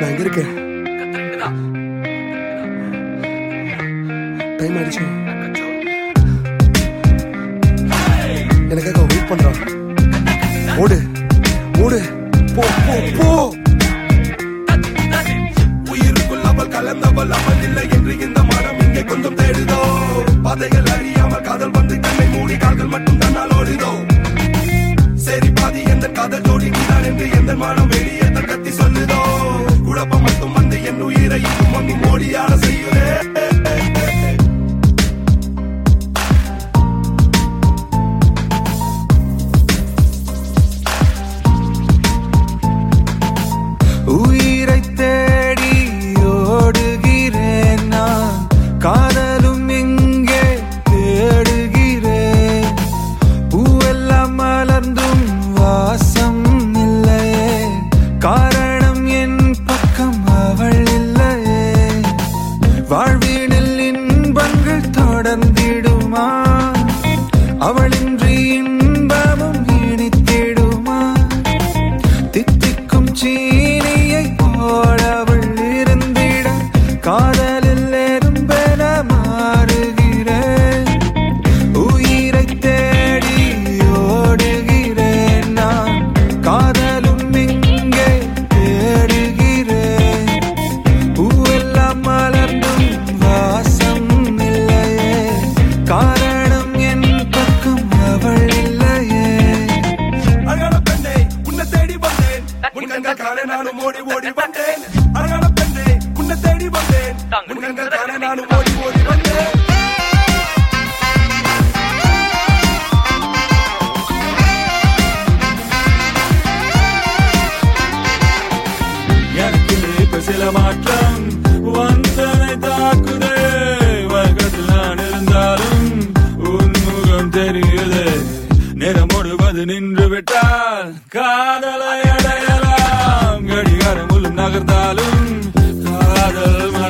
நான் எங்க இருக்கேன் டைம் ஆயிடுச்சு எனக்காக வெயிட் பண்றான் ஓடு ஓடு போ போ போ உயிருக்குள் அவள் கலந்தவள் அவள் இல்லை என்று இந்த மனம் இங்கே கொஞ்சம் தேடுதோ பாதைகள் அறியாமல் காதல் வந்து கண்ணை மூடி கால்கள் மட்டும் தன்னால் ஓடுதோ சரி பாதி எந்த காதல் ஜோடி நீதான் என்று எந்த மனம் வெளியே தன் கத்தி சொல்லுதோ குழப்பம் மட்டும் வந்து என் உயிரை இன்னும் மம்மி மோடியாட செய்யுதே உயிரை தேடி ஓடுகிறேன் நான் காதலும் எங்கே தேடுகிறேன் பூவெல்லாம் மலர்ந்தும் வாசம் இல்லையே காரணம் என் பக்கம் அவள் இல்லையே வாழ்வினில் இன்பங்கள் தொடர்ந்திடுமா அவளின்றி இன்பமும் இனித்திடுமா தித்திக்கும் சீனியை போல அவள் இருந்திட காதலில் எறும்பென மாறுகிறேன் உயிரை தேடி ஓடுகிறேன் நான் காதலும் இங்கே தேடுகிறேன் பூவெல்லாம் மலர்ந்தும் வாசம் இல்லையே காரணம் என் பக்கம் அவள் இல்லையே அழகான பெண்ணே உன்னை தேடி வந்தேன் உன் கண்கள் காண நானும் ஓடி ஓடி வந்தேன் அழகான பெண்ணே உன்னை தேடி வந்தேன் உன் கண்கள் காண நானும் ஓடி ஓடி வந்தேன் எனக்கு இப்ப சில மாற்றம் வந்தனை தாக்குதே வகத்தில் நான் இருந்தாலும் உன் முகம் தெரியுது நேரம் முழுவது நின்று விட்டால் காதலை அடையலாம் கடிகாரம் உள்ளும் நகர்ந்தாலும் காதல்